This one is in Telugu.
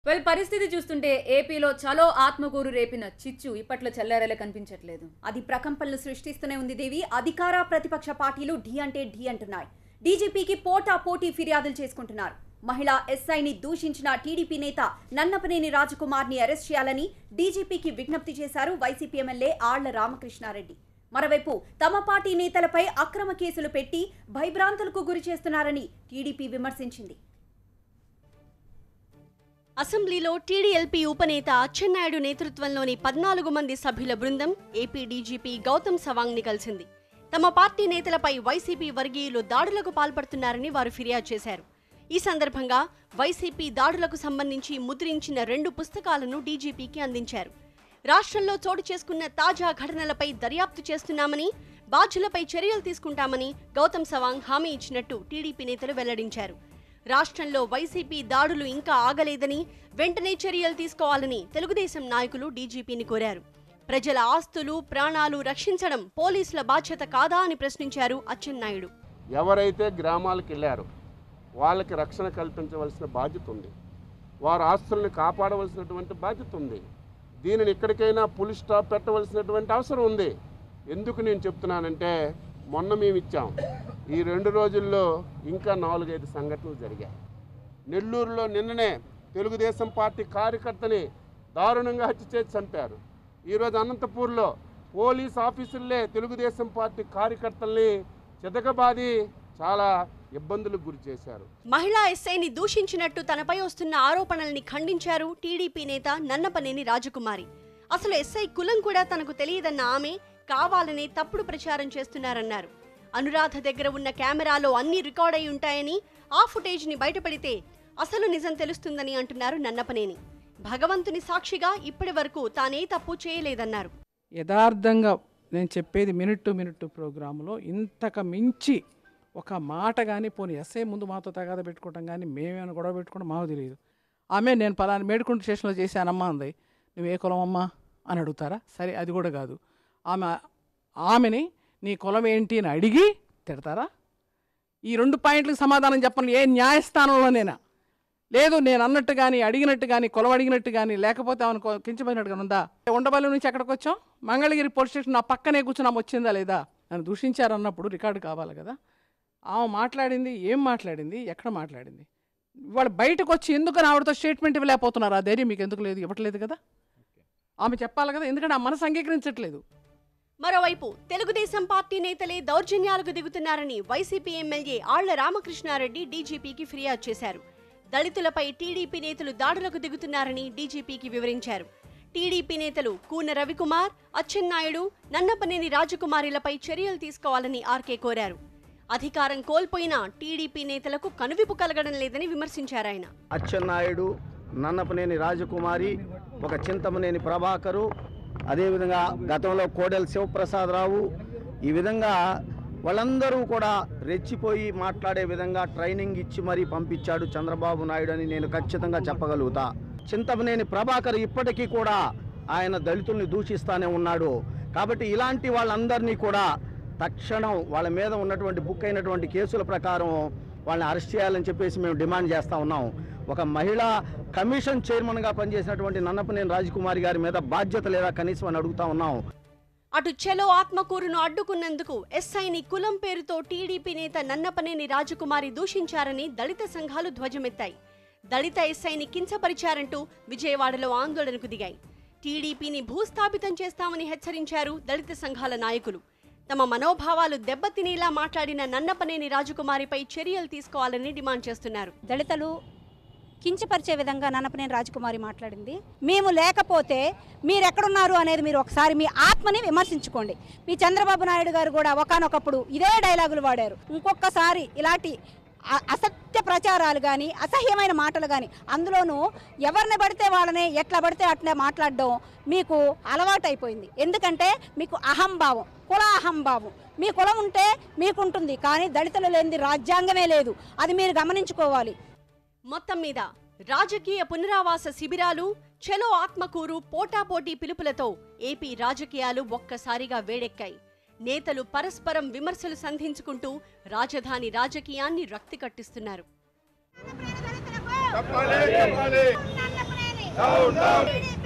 వెల్ పరిస్థితి చూస్తుంటే ఏపీలో చలో ఆత్మకూరు రేపిన చిచ్చు ఇప్పట్లో చల్లారేలా కనిపించట్లేదు అది ప్రకంపనలు సృష్టిస్తూనే ఉంది దేవి అధికార ప్రతిపక్ష పార్టీలు ఢీ అంటే ఢీ అంటున్నాయి డీజీపీకి పోటా పోటీ ఫిర్యాదులు చేసుకుంటున్నారు మహిళా ఎస్ఐని దూషించిన టీడీపీ నేత నన్నపనేని రాజకుమార్ ని అరెస్ట్ చేయాలని డీజీపీకి విజ్ఞప్తి చేశారు వైసీపీ ఎమ్మెల్యే ఆళ్ల రామకృష్ణారెడ్డి మరోవైపు తమ పార్టీ నేతలపై అక్రమ కేసులు పెట్టి భయభ్రాంతులకు గురి చేస్తున్నారని టీడీపీ విమర్శించింది అసెంబ్లీలో టీడీఎల్పీ ఉపనేత అచ్చెన్నాయుడు నేతృత్వంలోని పద్నాలుగు మంది సభ్యుల బృందం ఏపీ డీజీపీ గౌతమ్ సవాంగ్ ని కలిసింది తమ పార్టీ నేతలపై వైసీపీ వర్గీయులు దాడులకు పాల్పడుతున్నారని వారు ఫిర్యాదు చేశారు ఈ సందర్భంగా వైసీపీ దాడులకు సంబంధించి ముద్రించిన రెండు పుస్తకాలను డీజీపీకి అందించారు రాష్ట్రంలో చోటు చేసుకున్న తాజా ఘటనలపై దర్యాప్తు చేస్తున్నామని బాధ్యులపై చర్యలు తీసుకుంటామని గౌతమ్ సవాంగ్ హామీ ఇచ్చినట్టు టీడీపీ నేతలు వెల్లడించారు రాష్ట్రంలో వైసీపీ దాడులు ఇంకా ఆగలేదని వెంటనే చర్యలు తీసుకోవాలని తెలుగుదేశం నాయకులు డీజీపీని కోరారు ప్రజల ఆస్తులు ప్రాణాలు రక్షించడం పోలీసుల బాధ్యత కాదా అని ప్రశ్నించారు అచ్చెన్నాయుడు ఎవరైతే గ్రామాలకు వెళ్ళారో వాళ్ళకి రక్షణ కల్పించవలసిన బాధ్యత ఉంది వారి ఆస్తుల్ని కాపాడవలసినటువంటి బాధ్యత ఉంది దీనిని ఎక్కడికైనా పులి స్టాప్ పెట్టవలసినటువంటి అవసరం ఉంది ఎందుకు నేను చెప్తున్నానంటే మొన్న మేము ఇచ్చాం ఈ రెండు రోజుల్లో ఇంకా నాలుగైదు సంఘటనలు జరిగాయి నెల్లూరులో నిన్ననే తెలుగుదేశం పార్టీ కార్యకర్తని దారుణంగా హత్య చేసి చంపారు ఈరోజు అనంతపూర్లో పోలీస్ ఆఫీసుల్లే తెలుగుదేశం పార్టీ కార్యకర్తల్ని చితకబాది చాలా ఇబ్బందులకు గురి చేశారు మహిళా ఎస్ఐని దూషించినట్టు తనపై వస్తున్న ఆరోపణల్ని ఖండించారు టీడీపీ నేత నన్నపనేని రాజకుమారి అసలు ఎస్ఐ కులం కూడా తనకు తెలియదన్న ఆమె కావాలనే తప్పుడు ప్రచారం చేస్తున్నారన్నారు అనురాధ దగ్గర ఉన్న కెమెరాలో అన్ని రికార్డ్ అయి ఉంటాయని ఆ ఫుటేజ్ ని బయటపడితే అసలు నిజం తెలుస్తుందని అంటున్నారు నన్నపనేని భగవంతుని సాక్షిగా ఇప్పటి వరకు తానే తప్పు చేయలేదన్నారు యథార్థంగా నేను చెప్పేది మినిట్ టు మినిట్ ప్రోగ్రాంలో ఇంతకు మించి ఒక మాట కానీ పోనీ ఎస్ఐ ముందు మాతో తగాద పెట్టుకోవటం కానీ మేమేమైనా గొడవ పెట్టుకోవడం మాకు తెలియదు ఆమె నేను పలానా మేడుకుంట స్టేషన్లో చేశానమ్మా అంది నువ్వు ఏ కులం అమ్మా అని అడుగుతారా సరే అది కూడా కాదు ఆమె ఆమెని నీ కులం ఏంటి అని అడిగి తిడతారా ఈ రెండు పాయింట్లకు సమాధానం చెప్పండి ఏ న్యాయస్థానంలోనేనా లేదు నేను అన్నట్టు కానీ అడిగినట్టు కానీ కొలం అడిగినట్టు కానీ లేకపోతే ఆమెను కొ- కించపోయినట్టుగా ఉందా ఉండబల్లి నుంచి ఎక్కడికి వచ్చాం మంగళగిరి పోలీస్ స్టేషన్ నా పక్కనే కూర్చుని ఆమె వచ్చిందా లేదా నన్ను దూషించారన్నప్పుడు రికార్డు కావాలి కదా ఆమె మాట్లాడింది ఏం మాట్లాడింది ఎక్కడ మాట్లాడింది వాళ్ళు బయటకు వచ్చి ఎందుకు ఆవిడతో స్టేట్మెంట్ ఇవ్వలేకపోతున్నారు ఆ ధైర్యం మీకు ఎందుకు లేదు ఇవ్వట్లేదు కదా ఆమె చెప్పాలి కదా ఎందుకంటే ఆ మనసు అంగీకరించట్లేదు మరోవైపు తెలుగుదేశం పార్టీ నేతలే దౌర్జన్యాలకు దిగుతున్నారని వైసీపీ ఎమ్మెల్యే ఆళ్ల రామకృష్ణారెడ్డి డీజీపీకి ఫిర్యాదు చేశారు దళితులపై టీడీపీ నేతలు దాడులకు దిగుతున్నారని డీజీపీకి వివరించారు టీడీపీ నేతలు కూన రవికుమార్ అచ్చెన్నాయుడు నన్నపనేని రాజకుమారిలపై చర్యలు తీసుకోవాలని ఆర్కే కోరారు అధికారం కోల్పోయిన టీడీపీ నేతలకు కనువిప్పు కలగడం లేదని విమర్శించారాయన అచ్చెన్నాయుడు నన్నపనేని రాజకుమారి ఒక చింతమనేని ప్రభాకరు అదేవిధంగా గతంలో కోడెల శివప్రసాదరావు ఈ విధంగా వాళ్ళందరూ కూడా రెచ్చిపోయి మాట్లాడే విధంగా ట్రైనింగ్ ఇచ్చి మరీ పంపించాడు చంద్రబాబు నాయుడు అని నేను ఖచ్చితంగా చెప్పగలుగుతా చింతమనేని ప్రభాకర్ ఇప్పటికీ కూడా ఆయన దళితుల్ని దూషిస్తానే ఉన్నాడు కాబట్టి ఇలాంటి వాళ్ళందరినీ కూడా తక్షణం వాళ్ళ మీద ఉన్నటువంటి బుక్ అయినటువంటి కేసుల ప్రకారం వాళ్ళని అరెస్ట్ చేయాలని చెప్పేసి మేము డిమాండ్ చేస్తా ఉన్నాం ఒక మహిళా కమిషన్ చైర్మన్గా పనిచేసినటువంటి నన్నపనేని రాజకుమారి గారి మీద బాధ్యత లేదా కనీసం అని అడుగుతా ఉన్నాం అటు చెలో ఆత్మకూరును అడ్డుకున్నందుకు ఎస్ఐని కులం పేరుతో టీడీపీ నేత నన్నపనేని రాజకుమారి దూషించారని దళిత సంఘాలు ధ్వజమెత్తాయి దళిత ఎస్ఐని కించపరిచారంటూ విజయవాడలో ఆందోళనకు దిగాయి టీడీపీని భూస్థాపితం చేస్తామని హెచ్చరించారు దళిత సంఘాల నాయకులు తమ మనోభావాలు దెబ్బతినేలా మాట్లాడిన నన్నపనేని రాజకుమారిపై చర్యలు తీసుకోవాలని డిమాండ్ చేస్తున్నారు దళితులు కించపరిచే విధంగా నన్నపనేని రాజకుమారి మాట్లాడింది మేము లేకపోతే మీరు ఎక్కడున్నారు అనేది మీరు ఒకసారి మీ ఆత్మని విమర్శించుకోండి మీ చంద్రబాబు నాయుడు గారు కూడా ఒకానొకప్పుడు ఇదే డైలాగులు వాడారు ఇంకొకసారి ఇలాంటి అ- అసత్య ప్రచారాలు కానీ అసహ్యమైన మాటలు కానీ అందులోనూ ఎవరిని పడితే వాళ్ళని ఎట్లా పడితే అట్లా మాట్లాడడం మీకు అలవాటైపోయింది ఎందుకంటే మీకు అహంభావం కుల అహంభావం మీ కులం ఉంటే మీకుంటుంది కానీ దళితులు లేనిది రాజ్యాంగమే లేదు అది మీరు గమనించుకోవాలి మొత్తం మీద రాజకీయ పునరావాస శిబిరాలు చెలో ఆత్మకూరు పోటాపోటీ పిలుపులతో ఏపీ రాజకీయాలు ఒక్కసారిగా వేడెక్కాయి నేతలు పరస్పరం విమర్శలు సంధించుకుంటూ రాజధాని రాజకీయాన్ని రక్తి కట్టిస్తున్నారు చెప్పాలి చెప్పాలి డౌన్ డౌన్